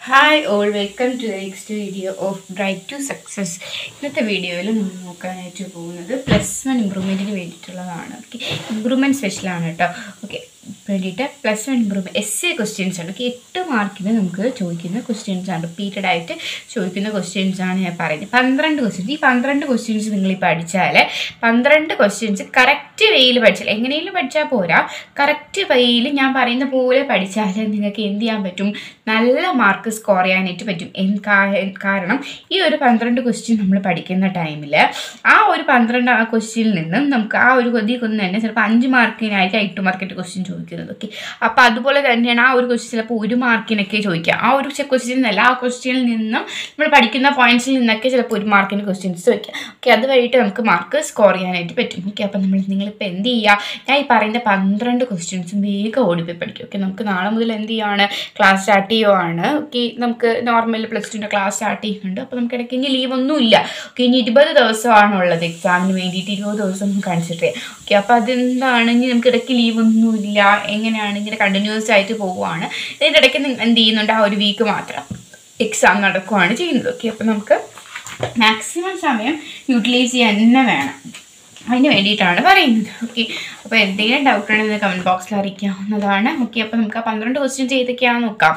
hi all welcome to the next video of bright to success ഇന്നത്തെ വീഡിയോയിൽ നമ്മൾ നോക്കാനായിട്ട് പോകുന്നത് പ്ലസ് വൺ ഇമ്പ്രൂവ്മെൻറ്റിന് വേണ്ടിയിട്ടുള്ളതാണ് ഓക്കെ ഇമ്പ്രൂവ്മെൻറ്റ് സ്പെഷ്യലാണ് കേട്ടോ ഓക്കെ വേണ്ടിയിട്ട് plus one improvement S C questions ആണ് ഓക്കെ എട്ട് മാർക്കിന് നമുക്ക് ചോദിക്കുന്ന ക്വസ്റ്റ്യൻസ് ആണ് റിപ്പീറ്റഡ് ആയിട്ട് ചോദിക്കുന്ന ക്വസ്റ്റ്യൻസ് ആണ് ഞാൻ പറയുന്നത് പന്ത്രണ്ട് ക്വസ്റ്റ്യൻസ് ഈ പന്ത്രണ്ട് ക്വസ്റ്റ്യൻസ് നിങ്ങൾ ഈ പഠിച്ചാൽ പന്ത്രണ്ട് ക്വസ്റ്റ്യൻസ് കറക്റ്റ് വേയിൽ പഠിച്ചാൽ എങ്ങനെയെങ്കിലും പഠിച്ചാൽ പോരാ കറക്റ്റ് വേയിൽ ഞാൻ പറയുന്ന പോലെ പഠിച്ചാൽ നിങ്ങൾക്ക് എന്ത് ചെയ്യാൻ പറ്റും നല്ല മാർക്ക് സ്കോർ ചെയ്യാനായിട്ട് പറ്റും എന്ത് കാ- കാരണം ഈ ഒരു പന്ത്രണ്ട് ക്വസ്റ്റ്യൻ നമ്മൾ പഠിക്കുന്ന ടൈമിൽ ആ ഒരു പന്ത്രണ്ട് ആ ക്വസ്റ്റ്യനിൽ നിന്നും നമുക്ക് ആ ഒരു ഇതിൽ ഒന്ന് തന്നെ ചിലപ്പോൾ അഞ്ച് മാർക്കിനായിരിക്കും എട്ട് മാർക്കിൻ്റെ ക്വസ്റ്റ്യൻ ചോദിക്കുന്നത് ഓക്കെ അപ്പോൾ അതുപോലെ തന്നെയാണ് ആ ഒരു ക്വസ്റ്റ്യൻ ചിലപ്പോൾ ഒരു മാർക്കിനൊക്കെ ചോദിക്കുക ആ ഒരു ക്വസ്റ്റ്യൻ എന്നല്ല ആ ക്വസ്റ്റ്യനിൽ നിന്നും നമ്മൾ പഠിക്കുന്ന പോയിന്റ്സിൽ നിന്നൊക്കെ ചിലപ്പോൾ ഒരു മാർക്കിന് ക്വസ്റ്റ്യൻസ് ചോദിക്കുക ഓക്കെ അത് വഴിയിട്ട് നമുക്ക് മാർക്ക് സ്കോർ ചെയ്യാനായിട്ട് പറ്റും ഓക്കെ അപ്പോൾ നമ്മൾ നിങ്ങളിപ്പോൾ എന്ത് ചെയ്യുക ഞാൻ ഈ പറയുന്ന പന്ത്രണ്ട് ക്വസ്റ്റ്യൻസും വേഗം ഓടിപ്പോയി പഠിക്കും ഓക്കെ നമുക്ക് നാളെ മുതൽ എന്ത് ചെയ്യുകയാണ് ക്ലാസ് സ്റ്റാർട്ട് ചെയ്യുവാണ് ഓക്കെ നമുക്ക് നോർമൽ പ്ലസ് ടുവിൻ്റെ ക്ലാസ് സ്റ്റാർട്ട് ചെയ്യുന്നുണ്ട് അപ്പോൾ നമുക്ക് ഇടയ്ക്ക് ഇനി ലീവ് ഒന്നും ഇല്ല ഓക്കെ ഇനി ഇരുപത് ദിവസമാണ് ഉള്ളത് എക്സാമിന് വേണ്ടിയിട്ട് ഇരുപത് ദിവസം കൺസിഡർ ചെയ്യാം ഓക്കെ അപ്പോൾ അതെന്താണ് ഇനി നമുക്ക് ഇടയ്ക്ക് ലീവ് ഒന്നും ഇല്ല എങ്ങനെയാണ് ഇങ്ങനെ കണ്ടിന്യൂസ് ആയിട്ട് പോവുകയാണ് ഇതിൻ്റെ ഇടയ്ക്ക് നിങ്ങൾ എന്ത് ചെയ്യുന്നുണ്ട് ആ ഒരു വീക്ക് മാത്രം എക്സാം നടക്കുവാണ് ചെയ്യുന്നത് ഓക്കെ അപ്പോൾ നമുക്ക് മാക്സിമം സമയം യൂട്ടിലൈസ് ചെയ്യാൻ തന്നെ വേണം അതിന് വേണ്ടിയിട്ടാണ് പറയുന്നത് ഓക്കെ അപ്പോൾ എന്തെങ്കിലും ഡൗട്ട് ഉണ്ടെങ്കിൽ കമൻറ്റ് ബോക്സിൽ അറിയിക്കാവുന്നതാണ് ഓക്കെ അപ്പോൾ നമുക്ക് ആ പന്ത്രണ്ട് ക്വസ്റ്റ്യൻസ് ഏതൊക്കെയാണെന്ന് നോക്കാം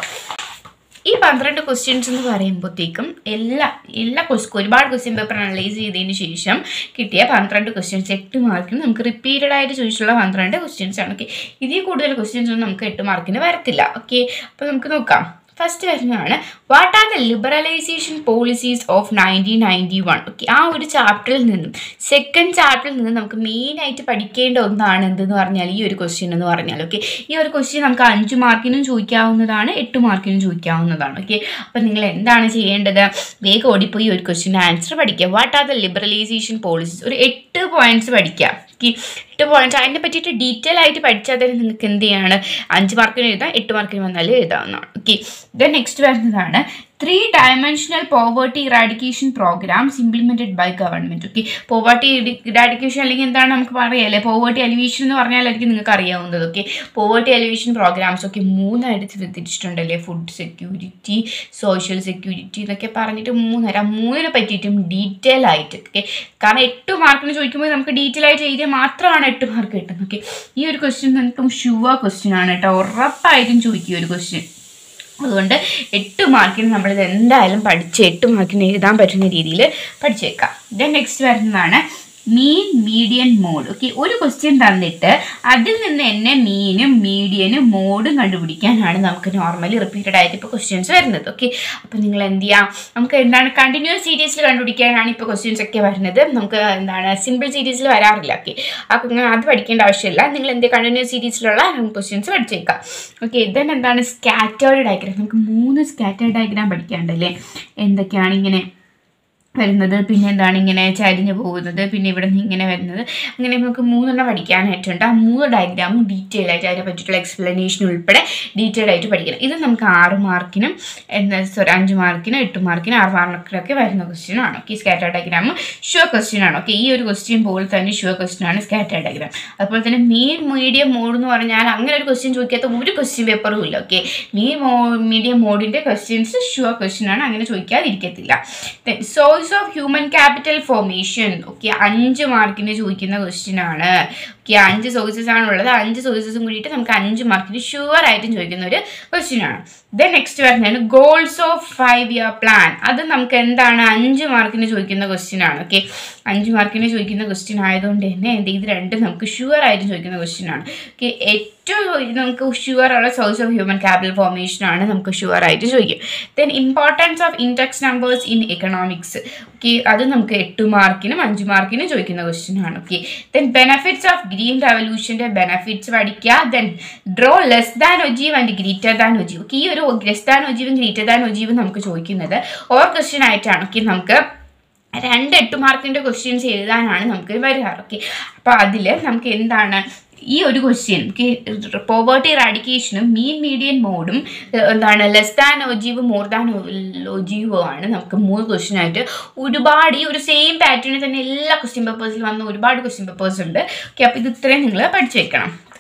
ഈ പന്ത്രണ്ട് ക്വസ്റ്റ്യൻസ് എന്ന് പറയുമ്പോഴത്തേക്കും എല്ലാ എല്ലാ ക്വസ്റ്റ്യൻ ഒരുപാട് ക്വസ്റ്റ്യൻ പേപ്പർ അനലൈസ് ചെയ്തതിന് ശേഷം കിട്ടിയ പന്ത്രണ്ട് ക്വസ്റ്റ്യൻസ് എട്ട് മാർക്കിന് നമുക്ക് റിപ്പീറ്റഡ് ആയിട്ട് ചോദിച്ചിട്ടുള്ള പന്ത്രണ്ട് ക്വസ്റ്റ്യൻസ് ആണ് ഓക്കെ ഇതിൽ കൂടുതൽ ക്വസ്റ്റ്യൻസ് ഒന്നും നമുക്ക് എട്ട് മാർക്കിന് വരത്തില്ല ഓക്കെ അപ്പോൾ നമുക്ക് നോക്കാം ഫസ്റ്റ് വരുന്നതാണ് what are the liberalisation policies of nineteen ninety one okay ആ ഒരു ചാപ്റ്ററിൽ നിന്നും സെക്കൻഡ് ചാപ്റ്ററിൽ നിന്ന് നമുക്ക് മെയിനായിട്ട് പഠിക്കേണ്ട ഒന്നാണ് എന്തെന്ന് പറഞ്ഞാൽ ഈ ഒരു ക്വസ്റ്റ്യൻ എന്ന് പറഞ്ഞാൽ ഓക്കെ ഈ ഒരു ക്വസ്റ്റ്യൻ നമുക്ക് അഞ്ച് മാർക്കിനും ചോദിക്കാവുന്നതാണ് എട്ട് മാർക്കിനും ചോദിക്കാവുന്നതാണ് ഓക്കെ അപ്പം നിങ്ങൾ എന്താണ് ചെയ്യേണ്ടത് വേഗം ഓടിപ്പോയി ഒരു ക്വസ്റ്റ്യൻ ആൻസർ പഠിക്കുക what are the liberalisation policies ഒരു എട്ട് പോയിന്റ്സ് പഠിക്കുക ഓക്കെ എട്ട് പോയിന്റ്സ് അതിനെ പറ്റിയിട്ട് ഡീറ്റെയിൽ ആയിട്ട് പഠിച്ചാൽ തന്നെ നിങ്ങൾക്ക് എന്ത് ചെയ്യാണ് അഞ്ച് മാർക്കിന് എഴുതാം എട്ട് മാർക്കിന് വന്നാലും എഴുതാവുന്നതാണ് ഓക്കെ ദെൻ നെക്സ്റ്റ് വരുന്നതാണ് three dimensional poverty eradication programmes implemented by government okay poverty eradication അല്ലെങ്കിൽ എന്താണ് നമുക്ക് പറയാല്ലേ പോവേർട്ടി അലിവേഷൻ എന്ന് പറഞ്ഞാലായിരിക്കും നിങ്ങൾക്ക് അറിയാവുന്നത് ഓക്കെ പോവേർട്ടി അലിവേഷൻ പ്രോഗ്രാംസ് ഒക്കെ മൂന്നായിട്ട് തിരിച്ചിട്ടുണ്ടല്ലേ ഫുഡ് സെക്യൂരിറ്റി സോഷ്യൽ സെക്യൂരിറ്റി എന്നൊക്കെ പറഞ്ഞിട്ട് മൂന്നര മൂന്നിനെ പറ്റിയിട്ടും ഡീറ്റെയിൽ ആയിട്ട് ഓക്കെ കാരണം എട്ട് മാർക്കിന് ചോദിക്കുമ്പോൾ നമുക്ക് ഡീറ്റെയിൽ ആയിട്ട് എഴുതിയാൽ മാത്രമാണ് എട്ട് മാർക്ക് കിട്ടുന്നത് ഓക്കെ ഈ ഒരു ക്വസ്റ്റ്യൻ നമുക്കും ഷുവർ ക്വസ്റ്റ്യൻ ആണ് കേട്ടോ ഉറപ്പായിട്ടും ചോദിക്കും ഈ ഒരു ക്വസ്റ്റ്യൻ അതുകൊണ്ട് എട്ട് മാർക്കിന് നമ്മളിത് എന്തായാലും പഠിച്ച് എട്ട് മാർക്കിന് എഴുതാൻ പറ്റുന്ന രീതിയിൽ പഠിച്ചേക്കാം ദെൻ നെക്സ്റ്റ് വരുന്നതാണ് മീൻ മീഡിയൻ മോഡ് ഓക്കെ ഒരു ക്വസ്റ്റ്യൻ തന്നിട്ട് അതിൽ നിന്ന് തന്നെ മീനും മീഡിയനും മോഡും കണ്ടുപിടിക്കാനാണ് നമുക്ക് നോർമലി റിപ്പീറ്റഡ് ആയിട്ട് ഇപ്പോൾ ക്വസ്റ്റ്യൻസ് വരുന്നത് ഓക്കെ അപ്പോൾ നിങ്ങൾ എന്ത് ചെയ്യാം നമുക്ക് എന്താണ് കണ്ടിന്യൂസ് സീരീസിൽ കണ്ടുപിടിക്കാനാണ് ഇപ്പോൾ ക്വസ്റ്റ്യൻസ് ഒക്കെ വരുന്നത് നമുക്ക് എന്താണ് സിമ്പിൾ സീരീസിൽ വരാറില്ല ഓക്കെ അപ്പോൾ അത് പഠിക്കേണ്ട ആവശ്യമില്ല നിങ്ങൾ എന്ത് കണ്ടിന്യൂസ് സീരീസിലുള്ള ക്വസ്റ്റ്യൻസ് പഠിച്ചേക്കാം ഓക്കെ ദെൻ എന്താണ് സ്കാറ്റേർഡ് ഡയഗ്രാം നമുക്ക് മൂന്ന് സ്കാറ്റേർഡ് ഡയഗ്രാം പഠിക്കാണ്ടല്ലേ എന്തൊക്കെയാണ് ഇങ്ങനെ വരുന്നത് പിന്നെ എന്താണ് ഇങ്ങനെ ചരിഞ്ഞ് പോകുന്നത് പിന്നെ ഇവിടെ നിന്ന് ഇങ്ങനെ വരുന്നത് അങ്ങനെ നമുക്ക് മൂന്നെണ്ണം പഠിക്കാനായിട്ടുണ്ട് ആ മൂന്ന് ഡയഗ്രാമും ഡീറ്റെയിൽ ആയിട്ട് അതിനെ പറ്റിയിട്ടുള്ള എക്സ്പ്ലനേഷൻ ഉൾപ്പെടെ ഡീറ്റെയിൽ ആയിട്ട് പഠിക്കണം ഇത് നമുക്ക് ആറ് മാർക്കിനും എന്താ സോറി അഞ്ച് മാർക്കിനും എട്ട് മാർക്കിനും ആറ് മാർക്കിനൊക്കെ വരുന്ന ക്വസ്റ്റ്യൻ ആണ് okay scatter diagram sure question ആണ് ഓക്കെ ഈ ഒരു ക്വസ്റ്റ്യൻ പോലെ തന്നെ ഷുവർ ക്വസ്റ്റ്യൻ ആണ് സ്കാറ്റർ ഡയഗ്രാം അതുപോലെ തന്നെ മെയിൻ മീഡിയം മോഡ് എന്ന് പറഞ്ഞാൽ അങ്ങനെ ഒരു ക്വസ്റ്റ്യൻ ചോദിക്കാത്ത ഒരു ക്വസ്റ്റ്യൻ പേപ്പറും ഇല്ല ഓക്കെ മെയിൻ മോ മീഡിയം മോഡിൻ്റെ ക്വസ്റ്റ്യൻസ് ഷുവർ ക്വസ്റ്റ്യൻ ആണ് അങ്ങനെ ചോദിക്കാതിരിക്കത്തില്ല source of human capital formation okay അഞ്ച് മാർക്കിന് ചോദിക്കുന്ന ക്വസ്റ്റ്യൻ ആണ് ഓക്കെ അഞ്ച് സോഴ്സസ് ആണ് ഉള്ളത് അഞ്ച് സോഴ്സസും കൂടിയിട്ട് നമുക്ക് അഞ്ച് മാർക്കിന് ഷുവർ ആയിട്ടും ചോദിക്കുന്ന ഒരു ക്വസ്റ്റ്യൻ ആണ് ദെൻ നെക്സ്റ്റ് വരുന്നതാണ് goals of five year plan അത് നമുക്ക് എന്താണ് അഞ്ച് മാർക്കിന് ചോദിക്കുന്ന ക്വസ്റ്റ്യൻ ആണ് ഓക്കെ അഞ്ച് മാർക്കിന് ചോദിക്കുന്ന ക്വസ്റ്റ്യൻ ആയതുകൊണ്ട് തന്നെ എന്ത് ഇത് രണ്ടും നമുക്ക് ഷുവർ ആയിട്ടും ചോദിക്കുന്ന ക്വസ്റ്റ്യൻ ആണ് ഓക്കെ ഏറ്റവും നമുക്ക് ഷുവർ ഉള്ള source of human capital formation ആണ് നമുക്ക് ഷുവർ ആയിട്ട് ചോദിക്കും then importance of index numbers in economics okay അത് നമുക്ക് എട്ട് മാർക്കിനും അഞ്ച് മാർക്കിനും ചോദിക്കുന്ന ക്വസ്റ്റ്യൻ ആണ് okay then benefits of green റവല്യൂഷൻ്റെ ബെനഫിറ്റ്സ് പഠിക്കുക then draw less than ogive and greater than ogive okay ഈ ഒരു ലെസ് ദാൻ ഒജീവും ഗ്രീറ്റർ ദാൻ ഒജീവും നമുക്ക് ചോദിക്കുന്നത് ഓർ ക്വസ്റ്റ്യൻ ആയിട്ടാണ് ഓക്കെ നമുക്ക് രണ്ട് എട്ട് മാർക്കിൻ്റെ ക്വസ്റ്റ്യൻസ് എഴുതാനാണ് നമുക്ക് വരാറ് ഓക്കെ അപ്പോൾ അതിൽ നമുക്ക് എന്താണ് ഈ ഒരു ക്വസ്റ്റ്യൻ പോവേർട്ടി റാഡിക്കേഷനും മീൻ മീഡിയൻ മോഡും എന്താണ് less than ogive more than ഒജീവോ ആണ് നമുക്ക് മൂന്ന് ക്വസ്റ്റ്യൻ ആയിട്ട് ഒരുപാട് ഈ ഒരു സെയിം പാറ്റേണിൽ തന്നെ എല്ലാ ക്വസ്റ്റ്യൻ പേപ്പേഴ്സിൽ വന്ന ഒരുപാട് ക്വസ്റ്റ്യൻ പേപ്പേഴ്സ് ഉണ്ട് ഓക്കെ അപ്പോൾ ഇത് ഇത്രയും നിങ്ങൾ പഠിച്ചു വെക്കണം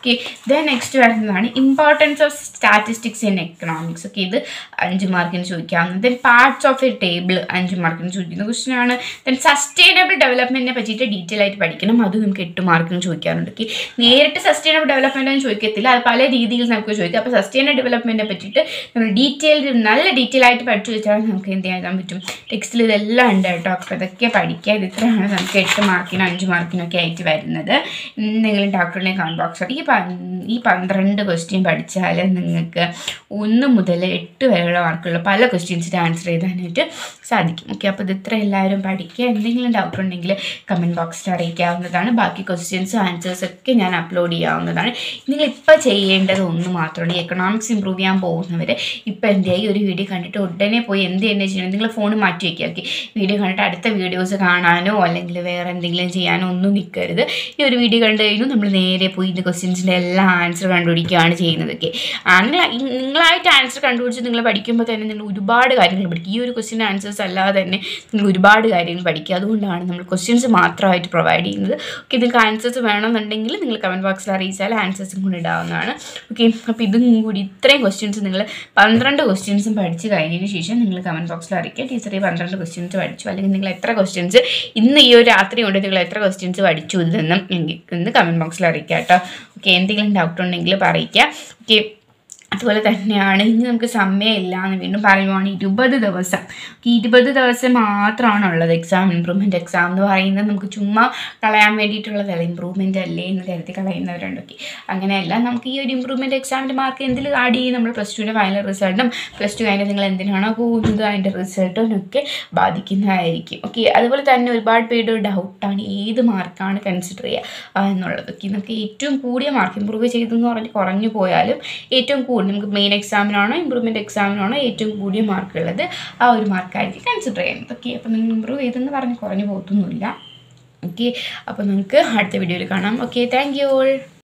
ഓക്കെ ദെൻ നെക്സ്റ്റ് വരുന്നതാണ് importance of statistics in economics okay ഇത് അഞ്ച് മാർക്കിന് ചോദിക്കാവുന്നത് then parts of a table അഞ്ച് മാർക്കിന് ചോദിക്കുന്ന ക്വസ്റ്റൻ ആണ് ദെൻ സസ്റ്റൈനബിൾ ഡെവലപ്മെൻറ്റിനെ പറ്റിയിട്ട് ഡീറ്റെയിൽ ആയിട്ട് പഠിക്കണം അത് നമുക്ക് എട്ട് മാർക്കിന് ചോദിക്കാറുണ്ട് ഓക്കെ നേരിട്ട് സസ്റ്റൈനബിൾ ഡെവലപ്മെൻ്റ് ഒന്നും ചോദിക്കത്തില്ല അത് പല രീതിയിൽ നമുക്ക് ചോദിക്കാം അപ്പോൾ സസ്റ്റൈനബിൾ ഡെവലപ്മെൻറ്റിനെ പറ്റിയിട്ട് നമ്മൾ ഡീറ്റെയിൽ നല്ല ഡീറ്റെയിൽ ആയിട്ട് പഠിച്ചു വെച്ചാൽ നമുക്ക് എന്ത് ചെയ്യാൻ പറ്റും ടെക്സ്റ്റിൽ ഇതെല്ലാം ഉണ്ട് കേട്ടോ അപ്പോൾ ഇതൊക്കെ പഠിക്കുക ഇത് ഇത്രയാണ് നമുക്ക് എട്ട് മാർക്കിനും അഞ്ച് മാർക്കിനൊക്കെ ആയിട്ട് വരുന്നത് എന്തെങ്കിലും ഡോക്ടറിനെ കമൻറ്റ് ബോക്സ് ഈ പ- ഈ പന്ത്രണ്ട് ക്വസ്റ്റ്യൻ പഠിച്ചാൽ നിങ്ങൾക്ക് ഒന്ന് മുതൽ എട്ട് വരെയുള്ള മാർക്കുള്ള പല ക്വസ്റ്റ്യൻസിൻ്റെ ആൻസർ ചെയ്താനായിട്ട് സാധിക്കും ഓക്കെ അപ്പോൾ ഇത് ഇത്ര എല്ലാവരും പഠിക്കുക എന്തെങ്കിലും ഡൗട്ട് ഉണ്ടെങ്കിൽ കമൻറ്റ് ബോക്സിൽ അറിയിക്കാവുന്നതാണ് ബാക്കി ക്വസ്റ്റ്യൻസും ആൻസേഴ്സ് ഒക്കെ ഞാൻ അപ്ലോഡ് ചെയ്യാവുന്നതാണ് നിങ്ങൾ ഇപ്പോൾ ചെയ്യേണ്ടത് ഒന്ന് മാത്രമാണ് ഈ എക്കണോമിക്സ് ഇമ്പ്രൂവ് ചെയ്യാൻ പോകുന്നവർ ഇപ്പോൾ എന്ത് ചെയ്യുക ഈ ഒരു വീഡിയോ കണ്ടിട്ട് ഉടനെ പോയി എന്ത് തന്നെ ചെയ്യണം നിങ്ങൾ ഫോൺ മാറ്റി വയ്ക്കുക ഓക്കെ വീഡിയോ കണ്ടിട്ട് അടുത്ത വീഡിയോസ് കാണാനോ അല്ലെങ്കിൽ വേറെ എന്തെങ്കിലും ചെയ്യാനോ ഒന്നും നിൽക്കരുത് ഈ ഒരു വീഡിയോ കണ്ടു കഴിഞ്ഞാൽ നമ്മൾ നേരെ പോയി ഇതിൻ്റെ ക്വസ്റ്റ്യൻസിൻ്റെ എല്ലാ ആൻസർ കണ്ടുപിടിക്കുകയാണ് ചെയ്യുന്നത് ഓക്കെ നിങ്ങൾ നിങ്ങളായിട്ട് ആൻസർ കണ്ടുപിടിച്ച് നിങ്ങൾ പഠിക്കുമ്പോൾ തന്നെ നിങ്ങൾ ഒരുപാട് കാര്യങ്ങൾ പഠിക്കും ഈ ഒരു ക്വസ്റ്റ്യൻ ആൻസേഴ്സ് അല്ലാതെ തന്നെ നിങ്ങൾ ഒരുപാട് കാര്യങ്ങൾ പഠിക്കുക അതുകൊണ്ടാണ് നമ്മൾ ക്വസ്റ്റ്യൻസ് മാത്രമായിട്ട് പ്രൊവൈഡ് ചെയ്യുന്നത് ഓക്കെ നിങ്ങൾക്ക് ആൻസേഴ്സ് വേണമെന്നുണ്ടെങ്കിൽ നിങ്ങൾ കമൻറ്റ് ബോക്സിൽ അറിയിച്ചാൽ ആൻസേഴ്സും കൂടി ഇടാവുന്നതാണ് ഓക്കെ അപ്പോൾ ഇതും കൂടി ഇത്രയും ക്വസ്റ്റ്യൻസ് നിങ്ങൾ പന്ത്രണ്ട് ക്വസ്റ്റ്യൻസും പഠിച്ച് കഴിഞ്ഞതിന് ശേഷം നിങ്ങൾ കമൻറ്റ് ബോക്സിൽ അറിയിക്കുക ടീച്ചർ ഈ പന്ത്രണ്ട് ക്വസ്റ്റ്യൻസ് പഠിച്ചു അല്ലെങ്കിൽ നിങ്ങൾ എത്ര ക്വസ്റ്റ്യൻസ് ഇന്ന് ഈ ഒരു രാത്രി കൊണ്ട് നിങ്ങൾ എത്ര ക്വസ്റ്റ്യൻസ് പഠിച്ചു ഇതെന്നും എനിക്ക് ഇന്ന് കമൻറ്റ് ബോക്സിൽ അറിയിക്കുക കേട്ടോ ഓക്കെ എന്തെങ്കിലും ഡൗട്ട് ഉണ്ടെങ്കിൽ പറയിക്കുക ഓക്കെ അതുപോലെ തന്നെയാണ് ഇനി നമുക്ക് സമയമില്ല എന്ന് വീണ്ടും പറയുവാണ് ഇരുപത് ദിവസം ഈ ഇരുപത് ദിവസം മാത്രമാണ് ഉള്ളത് എക്സാം ഇമ്പ്രൂവ്മെൻറ്റ് എക്സാം എന്ന് പറയുന്നത് നമുക്ക് ചുമ്മാ കളയാൻ വേണ്ടിയിട്ടുള്ളതല്ല ഇമ്പ്രൂവ്മെൻ്റ് അല്ലേ എന്ന് കരുതി കളയുന്നവരുണ്ടൊക്കെ അങ്ങനെയല്ല നമുക്ക് ഈ ഒരു ഇമ്പ്രൂവ്മെൻറ്റ് എക്സാമിൻ്റെ മാർക്ക് എന്തിൽ ആഡ് ചെയ്യും നമ്മൾ പ്ലസ് ടുവിൻ്റെ ഫൈനൽ റിസൾട്ടും പ്ലസ് ടു കഴിഞ്ഞ് നിങ്ങൾ എന്തിനാണോ പോകുന്നത് അതിൻ്റെ റിസൾട്ടും ഒക്കെ ബാധിക്കുന്നതായിരിക്കും ഓക്കെ അതുപോലെ തന്നെ ഒരുപാട് പേരുടെ ഒരു ഡൗട്ടാണ് ഏത് മാർക്കാണ് കൺസിഡർ ചെയ്യുക എന്നുള്ളത് ഓക്കെ നമുക്ക് ഏറ്റവും കൂടിയ മാർക്ക് ഇമ്പ്രൂവ് ചെയ്തെന്ന് പറഞ്ഞ് കുറഞ്ഞു പോയാലും ഏറ്റവും കൂടുതൽ നമുക്ക് മെയിൻ എക്സാമിനാണോ ഇമ്പ്രൂവ്മെൻറ്റ് എക്സാമിനാണോ ഏറ്റവും കൂടിയ മാർക്ക് ഉള്ളത് ആ ഒരു മാർക്കായിരിക്കും കൺസിഡർ ചെയ്യുന്നത് ഓക്കെ അപ്പോൾ നിങ്ങൾ ഇമ്പ്രൂവ് ചെയ്തെന്ന് പറഞ്ഞ് കുറഞ്ഞു പോകത്തൊന്നുമില്ല ഓക്കെ അപ്പോൾ നമുക്ക് അടുത്ത വീഡിയോയിൽ കാണാം ഓക്കെ താങ്ക് യു ഓൾ